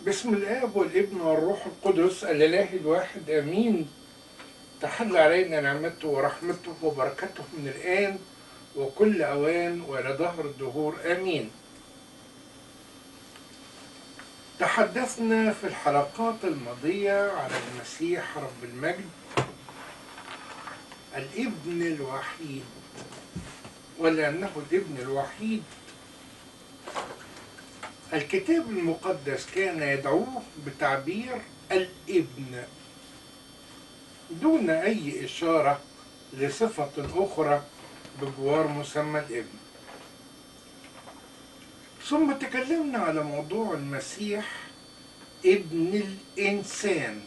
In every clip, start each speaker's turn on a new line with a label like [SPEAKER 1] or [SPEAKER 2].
[SPEAKER 1] بسم الاب والابن والروح القدس الاله الواحد امين تحل علينا نعمته ورحمته وبركته من الان وكل اوان والى دهر الدهور امين تحدثنا في الحلقات الماضيه على المسيح رب المجد الابن الوحيد ولانه الابن الوحيد الكتاب المقدس كان يدعوه بتعبير الابن دون اي اشاره لصفه اخرى بجوار مسمى الابن ثم تكلمنا على موضوع المسيح ابن الانسان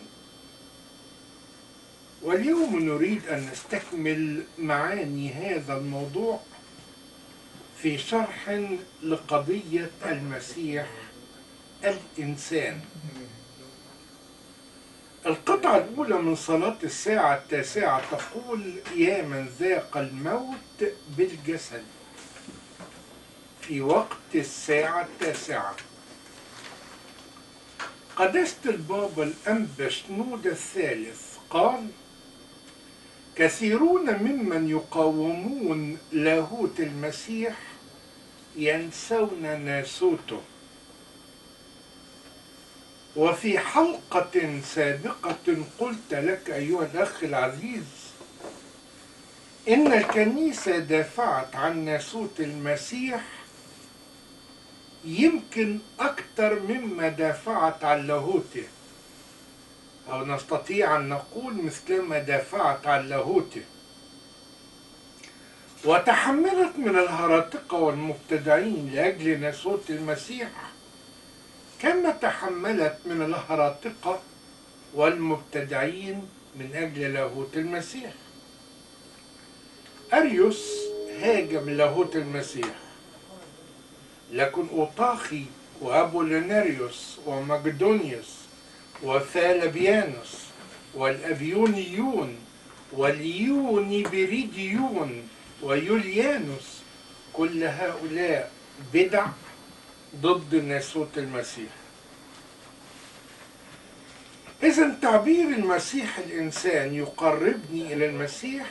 [SPEAKER 1] واليوم نريد ان نستكمل معاني هذا الموضوع في شرح لقضية المسيح الإنسان القطعة الأولى من صلاة الساعة التاسعة تقول يا من ذاق الموت بالجسد في وقت الساعة التاسعة قداسة البابا الأنبا شنود الثالث قال كثيرون ممن يقاومون لاهوت المسيح ينسون ناسوته وفي حلقة سابقة قلت لك أيها الأخ العزيز إن الكنيسة دافعت عن ناسوت المسيح يمكن أكثر مما دافعت عن لاهوته أو نستطيع أن نقول مثلما دافعت عن لاهوته وتحملت من الهراطقة والمبتدعين لأجل ناسوت المسيح كما تحملت من الهراطقة والمبتدعين من أجل لاهوت المسيح أريوس هاجم لاهوت المسيح لكن أوطاخي وأبوليناريوس ومقدونيوس وثالبيانوس والأبيونيون واليونيبريديون ويوليانوس كل هؤلاء بدع ضد ناسوت المسيح إذا تعبير المسيح الإنسان يقربني إلى المسيح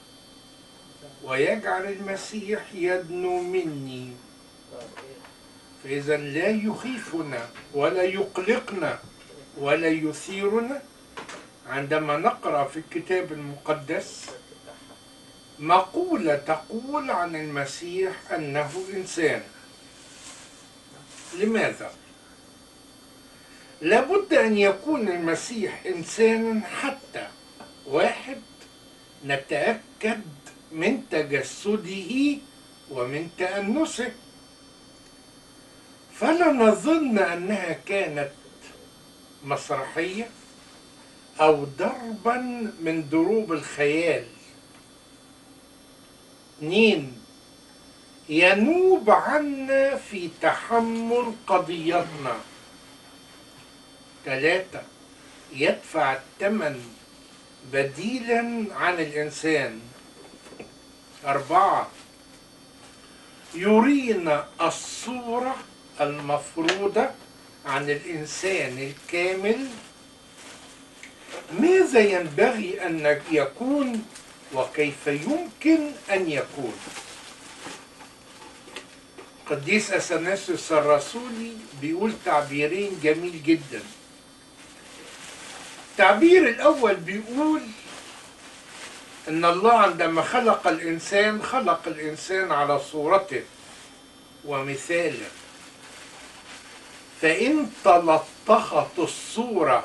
[SPEAKER 1] ويجعل المسيح يدنو مني فإذا لا يخيفنا ولا يقلقنا ولا يثيرنا عندما نقرا في الكتاب المقدس مقوله تقول عن المسيح انه انسان لماذا لابد ان يكون المسيح انسانا حتى واحد نتاكد من تجسده ومن تانسه فلا نظن انها كانت مسرحية أو ضربا من ضروب الخيال اثنين ينوب عنا في تحمل قضيتنا ثلاثة يدفع الثمن بديلا عن الإنسان أربعة يرينا الصورة المفروضة عن الإنسان الكامل ماذا ينبغي أن يكون وكيف يمكن أن يكون قديس أثناسيوس الرسولي بيقول تعبيرين جميل جدا التعبير الأول بيقول إن الله عندما خلق الإنسان خلق الإنسان على صورته ومثاله فإن تلطخت الصورة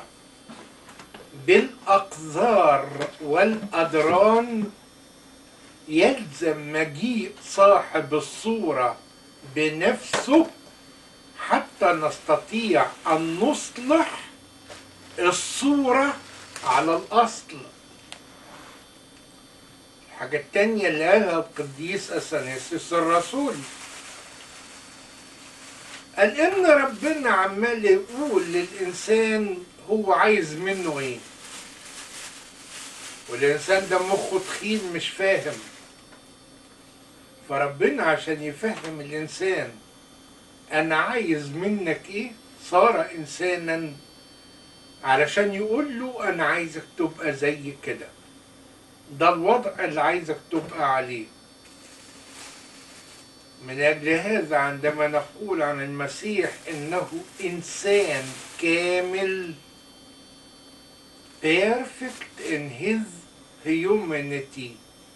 [SPEAKER 1] بالأقذار والأدران يلزم مجيء صاحب الصورة بنفسه حتى نستطيع أن نصلح الصورة على الأصل الحاجة التانية اللي قالها القديس أثناسيوس الرسول قال ان ربنا عمال يقول للانسان هو عايز منه ايه والانسان ده مخه تخين مش فاهم فربنا عشان يفهم الانسان انا عايز منك ايه صار إنسانا علشان يقول له أنا عايزك تبقى زي كده ده الوضع اللي عايزك تبقى عليه من أجل هذا عندما نقول عن المسيح إنه إنسان كامل perfect in his humanity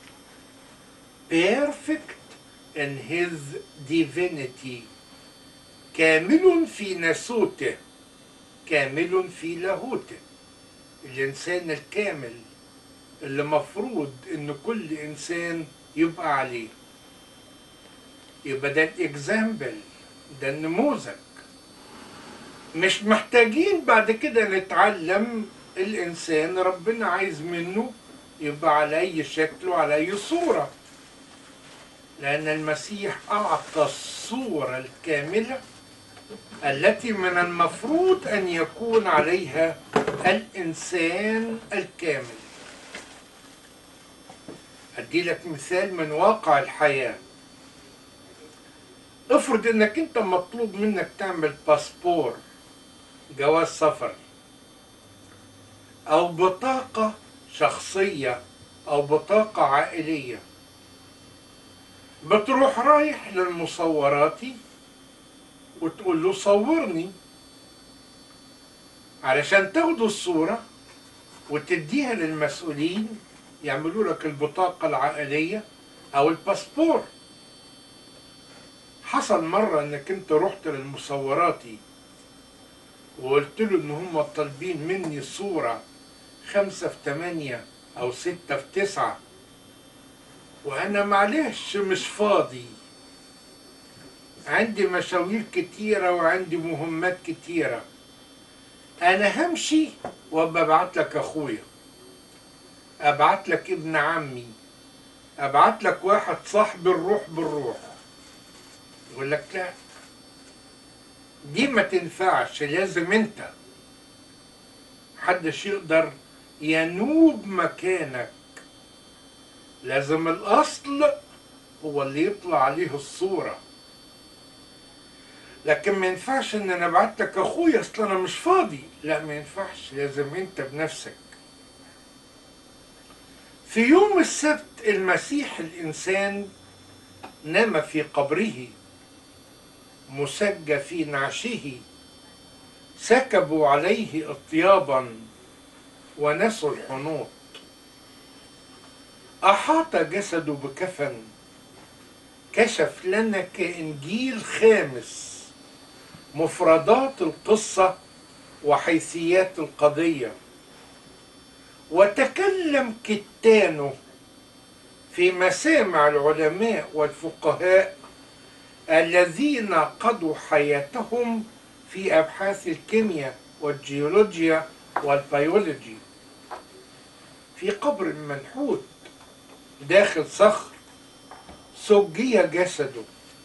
[SPEAKER 1] perfect in his divinity كامل في ناسوته كامل في لاهوته الإنسان الكامل اللي مفروض إن كل إنسان يبقى عليه يبقى ده الإكزامبل ده النموذج مش محتاجين بعد كده نتعلم الإنسان ربنا عايز منه يبقى على أي شكل وعلى أي صورة لأن المسيح أعطى الصورة الكاملة التي من المفروض أن يكون عليها الإنسان الكامل أدي لك مثال من واقع الحياة افرض انك انت مطلوب منك تعمل باسبور جواز سفر او بطاقة شخصية او بطاقة عائلية بتروح رايح للمصوراتي وتقول له صورني علشان تاخدوا الصورة وتديها للمسؤولين يعملوا لك البطاقة العائلية أو الباسبور حصل مرة إنك أنت رحت للمصوراتي وقلت له إن هم طالبين مني صورة خمسة في تمانية أو ستة في تسعة وأنا معلش مش فاضي عندي مشاوير كتيرة وعندي مهمات كتيرة أنا همشي وببعت لك أخويا أبعت لك ابن عمي أبعت لك واحد صاحبي الروح بالروح يقول لك لا دي ما تنفعش لازم انت محدش يقدر ينوب مكانك لازم الاصل هو اللي يطلع عليه الصورة لكن ما ينفعش ان انا ابعت لك اخويا اصل انا مش فاضي لا ما ينفعش لازم انت بنفسك في يوم السبت المسيح الانسان نام في قبره مسج في نعشه سكبوا عليه اطيابا ونسوا الحنوط احاط جسده بكفن كشف لنا كانجيل خامس مفردات القصه وحيثيات القضيه وتكلم كتانه في مسامع العلماء والفقهاء الذين قضوا حياتهم في ابحاث الكيمياء والجيولوجيا والبيولوجي في قبر منحوت داخل صخر سجي جسده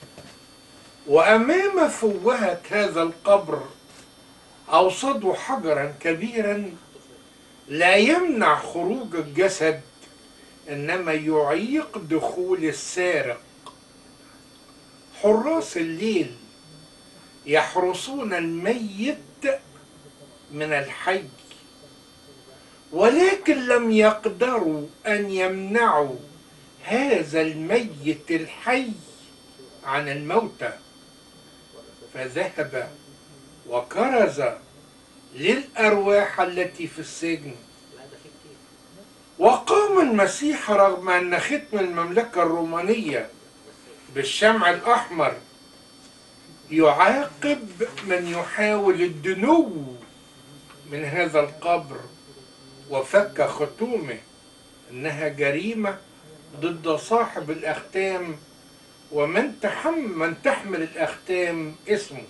[SPEAKER 1] وامام فوهه هذا القبر اوصدوا حجرا كبيرا لا يمنع خروج الجسد انما يعيق دخول السارق حراس الليل يحرسون الميت من الحي ولكن لم يقدروا ان يمنعوا هذا الميت الحي عن الموتى فذهب وكرز للارواح التي في السجن وقام المسيح رغم ان ختم المملكه الرومانيه بالشمع الأحمر يعاقب من يحاول الدنو من هذا القبر وفك ختومه إنها جريمة ضد صاحب الأختام ومن تحم من تحمل الأختام اسمه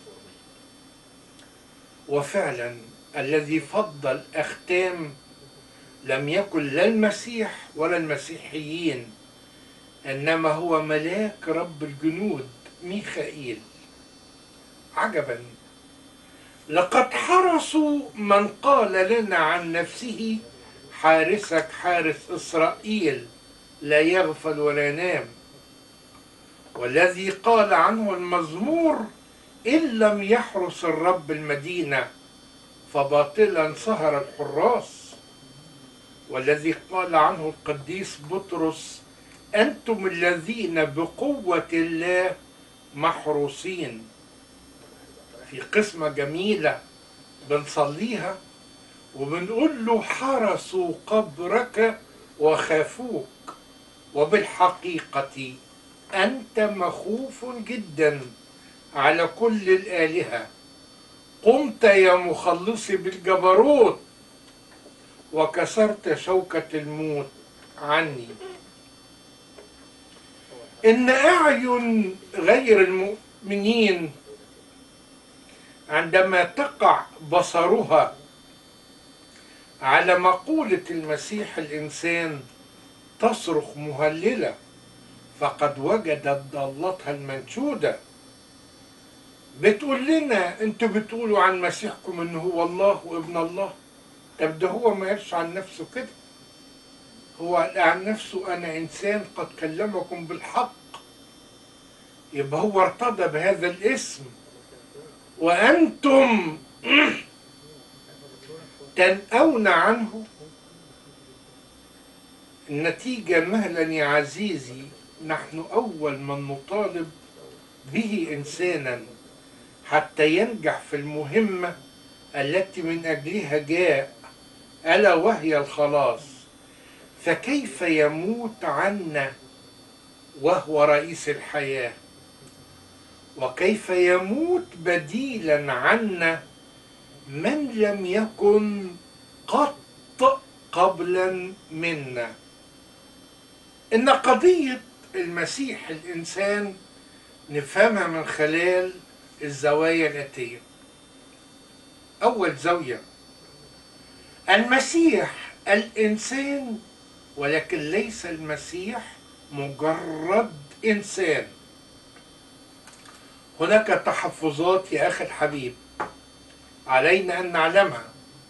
[SPEAKER 1] وفعلا الذي فضل أختام لم يكن لا المسيح ولا المسيحيين انما هو ملاك رب الجنود ميخائيل عجبا لقد حرسوا من قال لنا عن نفسه حارسك حارس اسرائيل لا يغفل ولا ينام والذي قال عنه المزمور إن لم يحرس الرب المدينة فباطلا سهر الحراس والذي قال عنه القديس بطرس أنتم الذين بقوة الله محروسين في قسمة جميلة بنصليها وبنقول له حرسوا قبرك وخافوك وبالحقيقة أنت مخوف جدا على كل الآلهة قمت يا مخلصي بالجبروت وكسرت شوكة الموت عني إن أعين غير المؤمنين عندما تقع بصرها على مقولة المسيح الإنسان تصرخ مهللة فقد وجدت ضالتها المنشودة بتقول لنا انتوا بتقولوا عن مسيحكم انه هو الله وابن الله طب ده هو ما قالش عن نفسه كده هو قال عن نفسه انا انسان قد كلمكم بالحق يبقى هو ارتضى بهذا الاسم وانتم تنأون عنه النتيجة مهلا يا عزيزي نحن أول من نطالب به إنسانا حتى ينجح في المهمة التي من أجلها جاء ألا وهي الخلاص فكيف يموت عنا وهو رئيس الحياة وكيف يموت بديلا عنا من لم يكن قط قبلا منا إن قضية المسيح الإنسان نفهمها من خلال الزوايا الآتية أول زاوية المسيح الإنسان ولكن ليس المسيح مجرد إنسان هناك تحفظات يا أخي الحبيب علينا أن نعلمها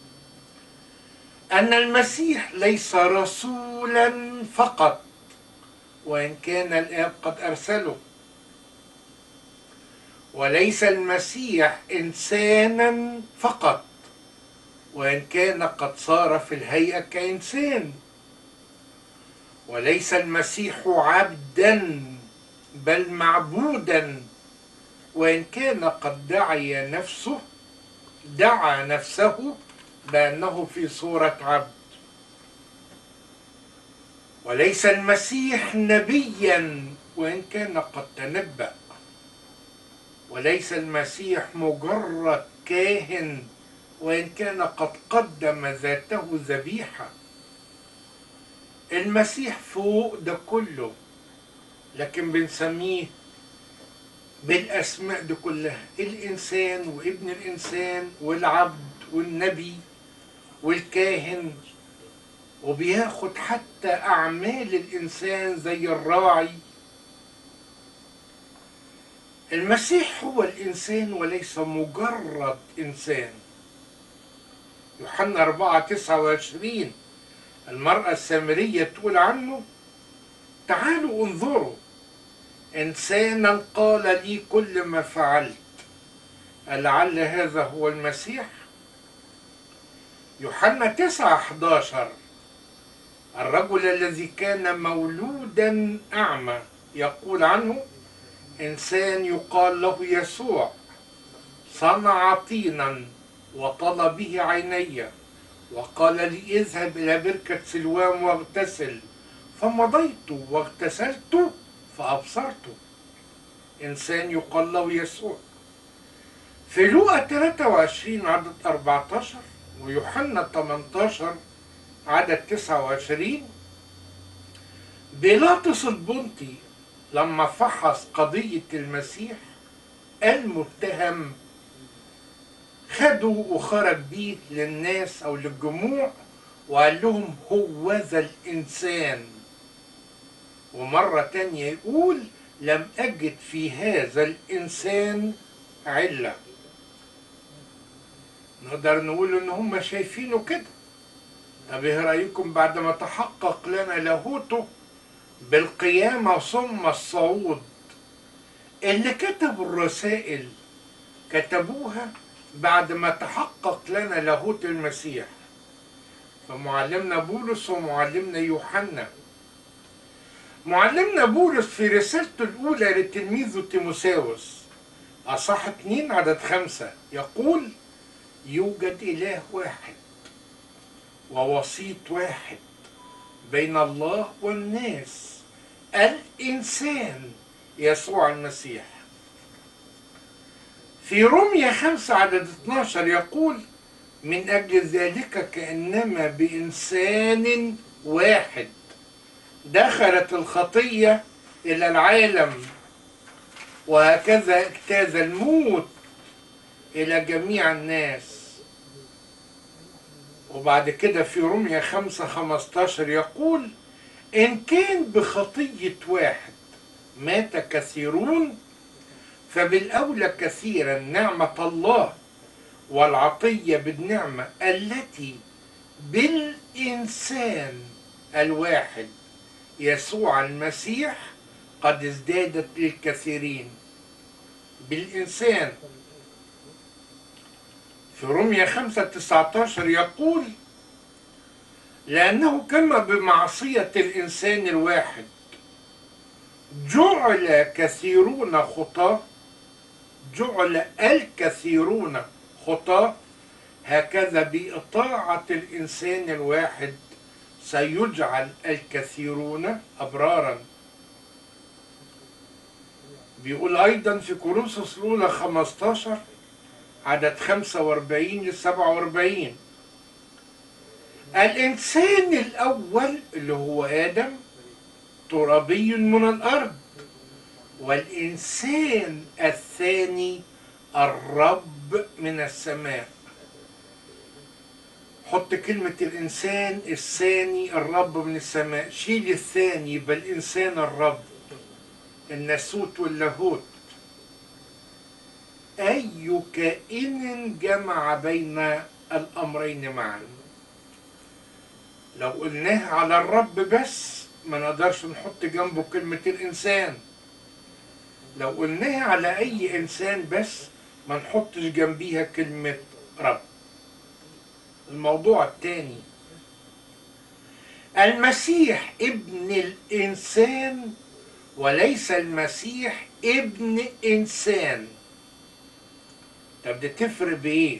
[SPEAKER 1] أن المسيح ليس رسولا فقط وإن كان الآب قد أرسله وليس المسيح إنسانا فقط وإن كان قد صار في الهيئة كإنسان وليس المسيح عبدا بل معبودا وإن كان قد دعي نفسه دعا نفسه بأنه في صورة عبد وليس المسيح نبيا وإن كان قد تنبأ وليس المسيح مجرد كاهن وإن كان قد قدم ذاته ذبيحة المسيح فوق ده كله لكن بنسميه بالأسماء دي كلها الإنسان وابن الإنسان والعبد والنبي والكاهن وبياخد حتى أعمال الإنسان زي الراعي المسيح هو الإنسان وليس مجرد إنسان يوحنا 4 29 المرأة السامرية تقول عنه تعالوا انظروا إنسانا قال لي كل ما فعلت لعل هذا هو المسيح يوحنا 9 11 الرجل الذي كان مولودا أعمى يقول عنه إنسان يقال له يسوع صنع طينا وطل به عيني وقال لي اذهب إلى بركة سلوام واغتسل فمضيت واغتسلت فأبصرت إنسان يقال له يسوع في لوقا 23 عدد 14 ويوحنا 18 عدد 29 بيلاطس البنطي لما فحص قضية المسيح المتهم خدوا وخرج بيه للناس أو للجموع وقال لهم هو ذا الإنسان ومرة تانية يقول لم أجد في هذا الإنسان علة نقدر نقول إن هم شايفينه كده طب إيه رأيكم بعد ما تحقق لنا لاهوته بالقيامة ثم الصعود اللي كتبوا الرسائل كتبوها بعد ما تحقق لنا لاهوت المسيح فمعلمنا بولس ومعلمنا يوحنا معلمنا بولس في رسالته الأولى لتلميذه تيموساوس أصح اتنين عدد خمسة يقول يوجد إله واحد ووسيط واحد بين الله والناس الإنسان يسوع المسيح في رمية خمسة عدد 12 يقول من أجل ذلك كأنما بإنسان واحد دخلت الخطية إلى العالم وهكذا اجتاز الموت إلى جميع الناس وبعد كده في رمية خمسة خمستاشر يقول إن كان بخطية واحد مات كثيرون فبالأولى كثيرا نعمة الله والعطية بالنعمة التي بالإنسان الواحد يسوع المسيح قد ازدادت للكثيرين بالإنسان في رمية خمسة تسعتاشر يقول لأنه كما بمعصية الإنسان الواحد جعل كثيرون خطاه جعل الكثيرون خطاه هكذا بإطاعة الإنسان الواحد سيجعل الكثيرون أبرارا بيقول أيضا في كورنثوس الأولى 15 عدد 45 ل 47 الإنسان الأول اللي هو آدم ترابي من الأرض والإنسان الثاني الرب من السماء حط كلمة الإنسان الثاني الرب من السماء شيل الثاني يبقى الإنسان الرب الناسوت واللاهوت أي كائن جمع بين الأمرين معا لو قلناه على الرب بس ما نقدرش نحط جنبه كلمة الإنسان لو قلناها على أي إنسان بس ما نحطش جنبيها كلمة رب الموضوع الثاني المسيح ابن الإنسان وليس المسيح ابن إنسان طب دي تفرق بإيه؟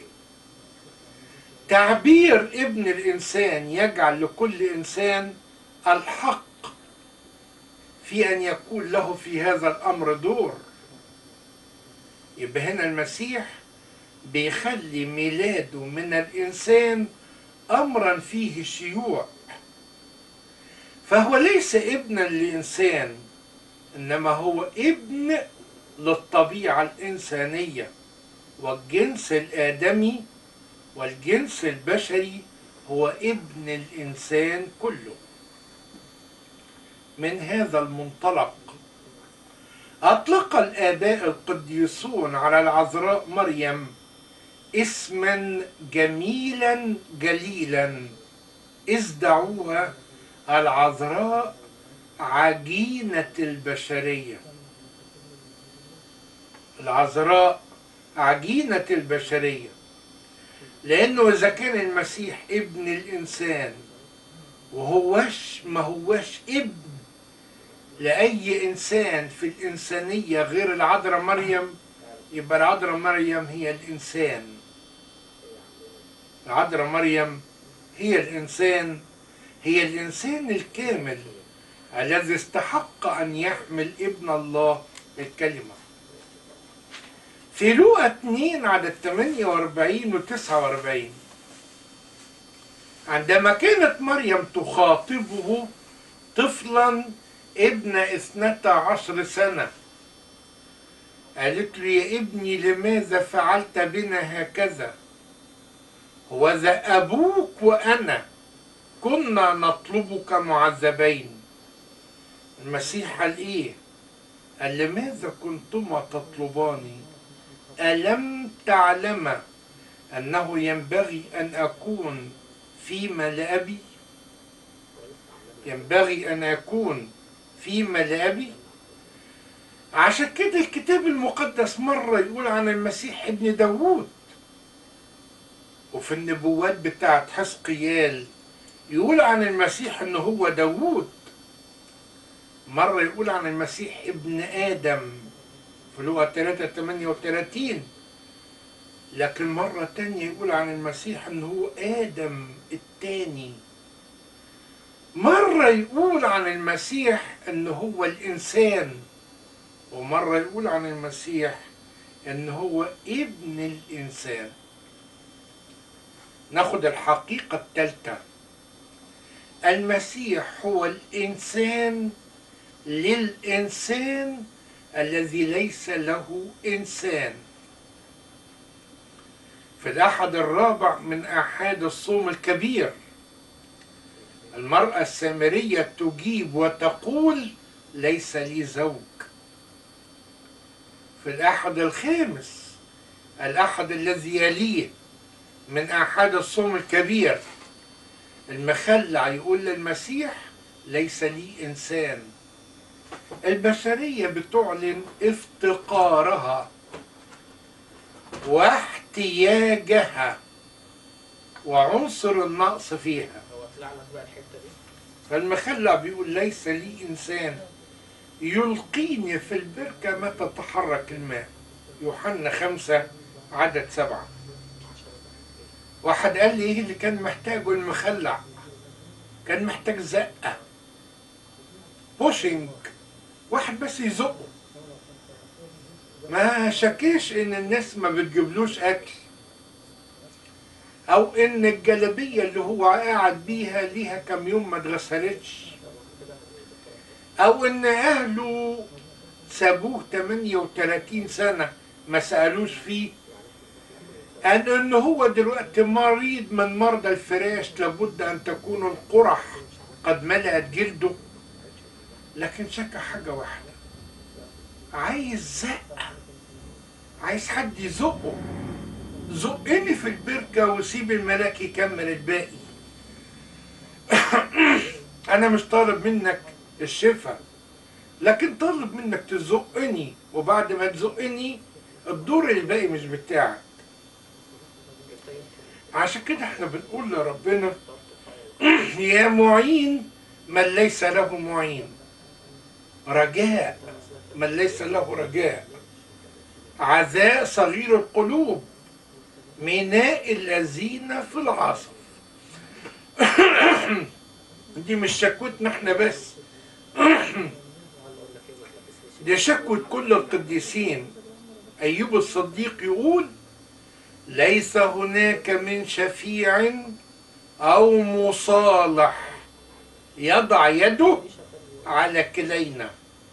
[SPEAKER 1] تعبير ابن الإنسان يجعل لكل إنسان الحق في أن يكون له في هذا الأمر دور يبقى هنا المسيح بيخلي ميلاده من الإنسان أمرا فيه شيوع فهو ليس ابنا للإنسان إنما هو ابن للطبيعة الإنسانية والجنس الآدمي والجنس البشري هو ابن الإنسان كله من هذا المنطلق أطلق الآباء القديسون على العذراء مريم اسما جميلا جليلا إذ دعوها العذراء عجينة البشرية العذراء عجينة البشرية لأنه إذا كان المسيح ابن الإنسان وهوش ما هوش ابن لأي إنسان في الإنسانية غير العذراء مريم يبقى العذراء مريم هي الإنسان العذراء مريم هي الإنسان هي الإنسان الكامل الذي استحق أن يحمل ابن الله الكلمة في لوقا 2 عدد 48 و 49 عندما كانت مريم تخاطبه طفلا ابن اثنتا عشر سنة قالت له يا ابني لماذا فعلت بنا هكذا هو ذا أبوك وأنا كنا نطلبك معذبين المسيح قال إيه قال لماذا كنتما تطلباني ألم تعلم أنه ينبغي أن أكون فيما لأبي ينبغي أن أكون فيما لأبي عشان كده الكتاب المقدس مرة يقول عن المسيح ابن داوود وفي النبوات بتاعت حزقيال يقول عن المسيح انه هو داوود مرة يقول عن المسيح ابن آدم في لغة 3 38 لكن مرة تانية يقول عن المسيح انه هو آدم التاني مرة يقول عن المسيح انه هو الإنسان ومرة يقول عن المسيح ان هو ابن الإنسان ناخد الحقيقة الثالثة المسيح هو الإنسان للإنسان الذي ليس له إنسان في الأحد الرابع من أحاد الصوم الكبير المرأة السامرية تجيب وتقول ليس لي زوج في الأحد الخامس الأحد الذي يليه من أحد الصوم الكبير المخلع يقول للمسيح ليس لي إنسان البشرية بتعلن افتقارها واحتياجها وعنصر النقص فيها
[SPEAKER 2] هو طلع لك بقى الحته دي
[SPEAKER 1] فالمخلع بيقول ليس لي إنسان يلقيني في البركة متى تحرك الماء يوحنا خمسة عدد سبعة واحد قال لي ايه اللي كان محتاجه المخلع كان محتاج زقة بوشنج واحد بس يزقه ما شكيش ان الناس ما بتجيبلوش اكل او ان الجلابية اللي هو قاعد بيها ليها كم يوم ما اتغسلتش او ان اهله سابوه 38 سنة ما سألوش فيه أن إن هو دلوقتي مريض من مرضى الفراش لابد أن تكون القرح قد ملأت جلده لكن شك حاجة واحدة عايز زقة عايز حد يزقه زقني في البركة وسيب الملاك يكمل الباقي أنا مش طالب منك الشفاء لكن طالب منك تزقني وبعد ما تزقني الدور الباقي مش بتاعك عشان كده احنا بنقول لربنا يا معين من ليس له معين رجاء من ليس له رجاء عزاء صغير القلوب ميناء الذين في العصر دي مش شكوتنا احنا بس دي شكوة كل القديسين أيوب الصديق يقول ليس هناك من شفيع أو مصالح يضع يده على كلينا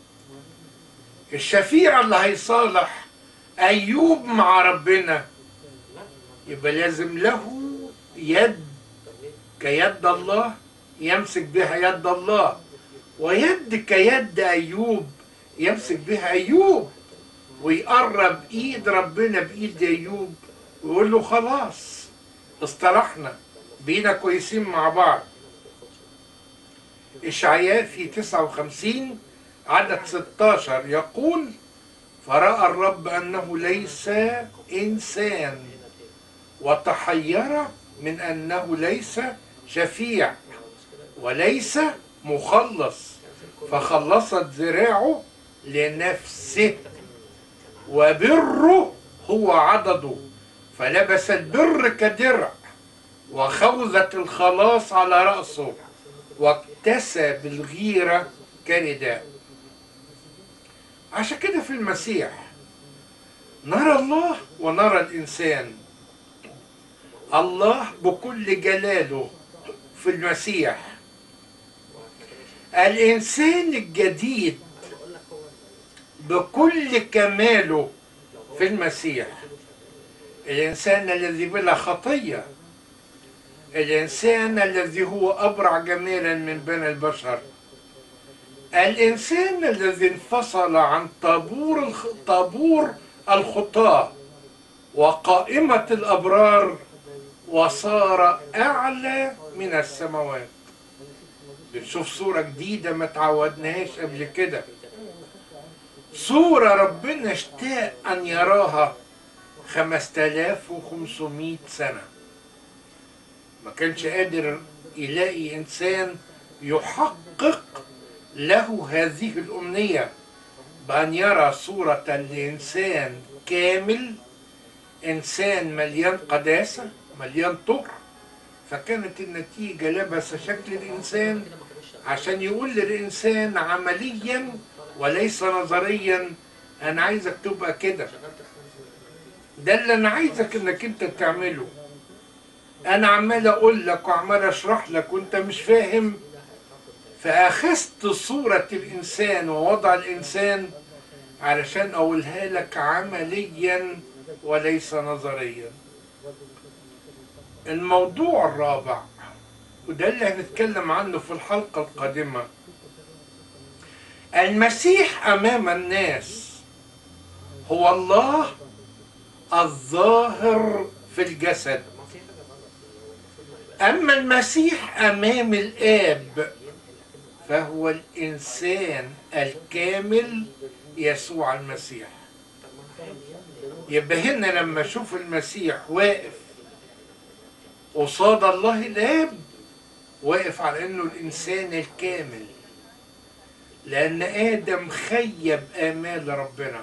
[SPEAKER 1] الشفيع اللي هيصالح أيوب مع ربنا يبقى لازم له يد كيد الله يمسك بها يد الله ويد كيد أيوب يمسك بها أيوب ويقرب إيد ربنا بإيد أيوب ويقول له خلاص اصطلحنا بينا كويسين مع بعض إشعياء في 59 عدد 16 يقول فرأى الرب أنه ليس إنسان وتحير من أنه ليس شفيع وليس مخلص فخلصت ذراعه لنفسه وبره هو عضده فلبس البر كدرع وخوذة الخلاص على رأسه واكتسى بالغيرة كرداء عشان كده في المسيح نرى الله ونرى الإنسان الله بكل جلاله في المسيح الإنسان الجديد بكل كماله في المسيح الإنسان الذي بلا خطية الإنسان الذي هو أبرع جمالا من بني البشر الإنسان الذي انفصل عن طابور الخ... طابور الخطاة وقائمة الأبرار وصار أعلى من السماوات بنشوف صورة جديدة ما تعودناهاش قبل كده صورة ربنا اشتاق أن يراها 5500 سنة ما كانش قادر يلاقي إنسان يحقق له هذه الأمنية بأن يرى صورة لإنسان كامل إنسان مليان قداسة مليان طهر فكانت النتيجة لبس شكل الإنسان عشان يقول للإنسان عمليا وليس نظريا أنا عايزك تبقى كده ده اللي أنا عايزك إنك أنت تعمله أنا عمال أقول لك وعمال أشرح لك وأنت مش فاهم فأخذت صورة الإنسان ووضع الإنسان علشان أقولها لك عمليا وليس نظريا الموضوع الرابع وده اللي هنتكلم عنه في الحلقة القادمة المسيح أمام الناس هو الله الظاهر في الجسد أما المسيح أمام الآب فهو الإنسان الكامل يسوع المسيح يبقى هنا لما أشوف المسيح واقف قصاد الله الآب واقف على إنه الإنسان الكامل لأن آدم خيب آمال ربنا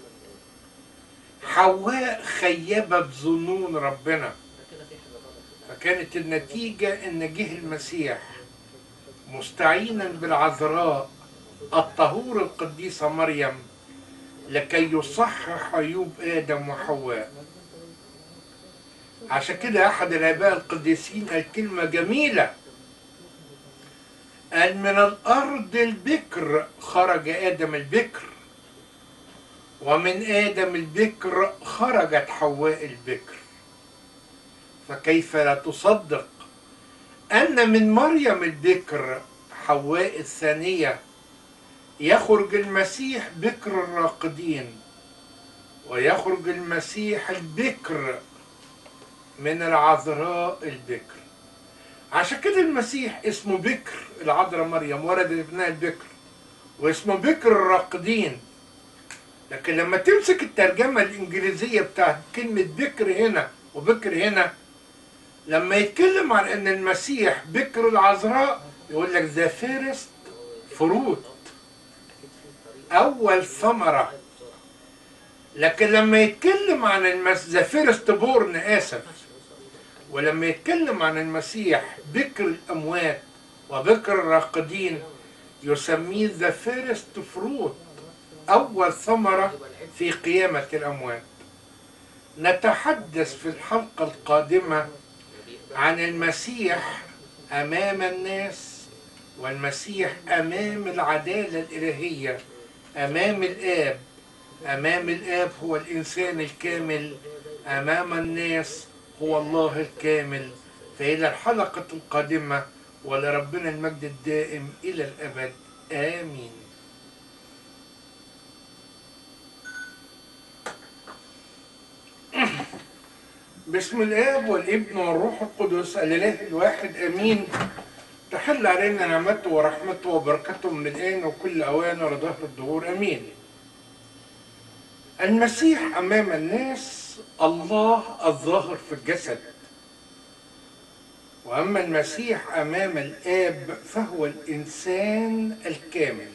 [SPEAKER 1] حواء خيبت ظنون ربنا فكانت النتيجة إن جه المسيح مستعينا بالعذراء الطهور القديسة مريم لكي يصحح عيوب آدم وحواء عشان كده أحد الآباء القديسين قال كلمة جميلة قال من الأرض البكر خرج آدم البكر ومن آدم البكر خرجت حواء البكر فكيف لا تصدق أن من مريم البكر حواء الثانية يخرج المسيح بكر الراقدين ويخرج المسيح البكر من العذراء البكر عشان كده المسيح اسمه بكر العذراء مريم ولد ابنها البكر واسمه بكر الراقدين لكن لما تمسك الترجمة الإنجليزية بتاعت كلمة بكر هنا وبكر هنا لما يتكلم عن ان المسيح بكر العذراء يقول لك ذا فيرست فروت اول ثمره لكن لما يتكلم عن المس ذا فيرست بورن اسف ولما يتكلم عن المسيح بكر الاموات وبكر الراقدين يسميه ذا فيرست فروت اول ثمره في قيامه الاموات نتحدث في الحلقه القادمه عن المسيح امام الناس والمسيح امام العداله الالهيه امام الاب امام الاب هو الانسان الكامل امام الناس هو الله الكامل فالى الحلقه القادمه ولربنا المجد الدائم الى الابد امين بسم الاب والابن والروح القدس الاله الواحد امين تحل علينا نعمته ورحمته وبركته من الان وكل اوان ورضاه الدهور امين المسيح امام الناس الله الظاهر في الجسد واما المسيح امام الاب فهو الانسان الكامل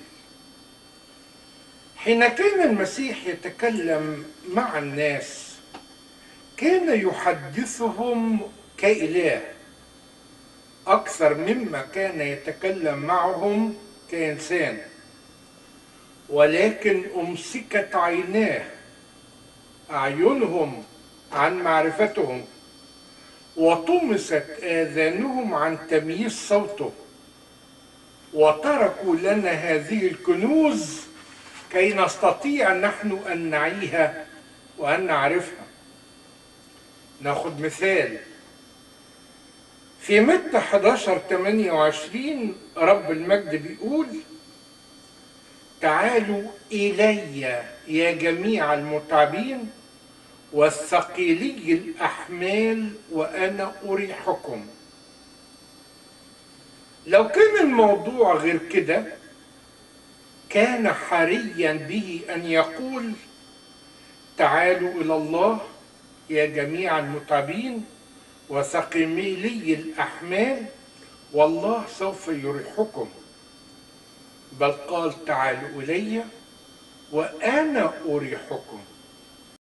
[SPEAKER 1] حين كان المسيح يتكلم مع الناس كان يحدثهم كإله أكثر مما كان يتكلم معهم كإنسان ولكن أمسكت عيناه أعينهم عن معرفتهم وطمست آذانهم عن تمييز صوته وتركوا لنا هذه الكنوز كي نستطيع نحن أن نعيها وأن نعرفها ناخد مثال في متى 11 28 رب المجد بيقول تعالوا إلي يا جميع المتعبين والثقيلي الأحمال وأنا أريحكم لو كان الموضوع غير كده كان حريا به أن يقول تعالوا إلى الله يا جميع المتعبين وثقميلي الأحمال والله سوف يريحكم بل قال تعالوا إلي وأنا أريحكم